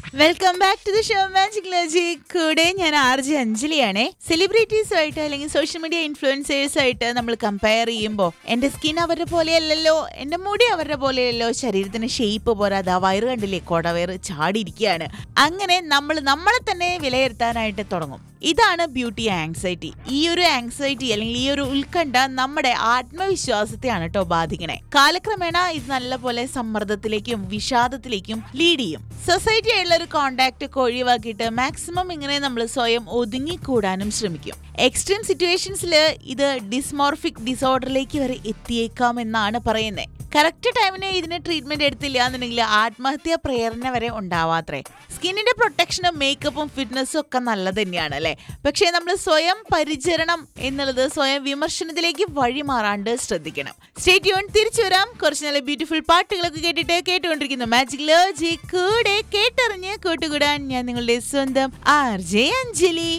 welcome back to the show magic ലോജി കൂടെ ഞാൻ ആർ ജെ അഞ്ജലിയാണേ സെലിബ്രിറ്റീസ് ആയിട്ട് അല്ലെങ്കിൽ സോഷ്യൽ മീഡിയ ഇൻഫ്ലുവൻസേഴ്സ് ആയിട്ട് നമ്മൾ കമ്പയർ ചെയ്യുമ്പോൾ എന്റെ സ്കിൻ അവരുടെ പോലെയല്ലല്ലോ എന്റെ മുടി അവരുടെ പോലെയല്ലോ ശരീരത്തിന് ഷേപ്പ് പോരാതെ ആ വയറ് കണ്ടില്ലേ കൊടവയറ് ചാടിയിരിക്കുകയാണ് അങ്ങനെ നമ്മൾ നമ്മളെ തന്നെ വിലയിരുത്താനായിട്ട് തുടങ്ങും ഇതാണ് ബ്യൂട്ടി ആങ്സൈറ്റി ഈ ഒരു ആങ്സൈറ്റി അല്ലെങ്കിൽ ഈ ഒരു ഉത്കണ്ഠ നമ്മുടെ ആത്മവിശ്വാസത്തെയാണ് കേട്ടോ ബാധിക്കണേ കാലക്രമേണ ഇത് നല്ലപോലെ സമ്മർദ്ദത്തിലേക്കും വിഷാദത്തിലേക്കും ലീഡ് ചെയ്യും സൊസൈറ്റി ആയിട്ടുള്ള ഒരു കോണ്ടാക്ട് ഒക്കെ ഒഴിവാക്കിയിട്ട് മാക്സിമം ഇങ്ങനെ നമ്മൾ സ്വയം ഒതുങ്ങിക്കൂടാനും ശ്രമിക്കും എക്സ്ട്രീം സിറ്റുവേഷൻസിൽ ഇത് ഡിസ്മോർഫിക് ഡിസോർഡറിലേക്ക് വരെ എത്തിയേക്കാം എന്നാണ് പറയുന്നത് കറക്റ്റ് ടൈമിന് ഇതിന് ട്രീറ്റ്മെന്റ് എടുത്തില്ല എന്നുണ്ടെങ്കിൽ ആത്മഹത്യാ പ്രേരണ വരെ ഉണ്ടാവാത്രേ സ്കിന്നിന്റെ പ്രൊട്ടക്ഷനും മേക്കപ്പും ഫിറ്റ്നസ്സും ഒക്കെ നല്ലത് തന്നെയാണ് അല്ലേ പക്ഷേ നമ്മൾ സ്വയം പരിചരണം എന്നുള്ളത് സ്വയം വിമർശനത്തിലേക്ക് വഴിമാറാണ്ട് ശ്രദ്ധിക്കണം സ്റ്റേറ്റ് യൂൺ തിരിച്ചു വരാം കുറച്ച് നല്ല ബ്യൂട്ടിഫുൾ പാട്ടുകളൊക്കെ കേട്ടിട്ട് കേട്ടുകൊണ്ടിരിക്കുന്നു മാജിക് ലോജി കൂടെ കേട്ടറിഞ്ഞ് കൂട്ടുകൂടാൻ ഞാൻ നിങ്ങളുടെ സ്വന്തം ആർ ജെ അഞ്ജലി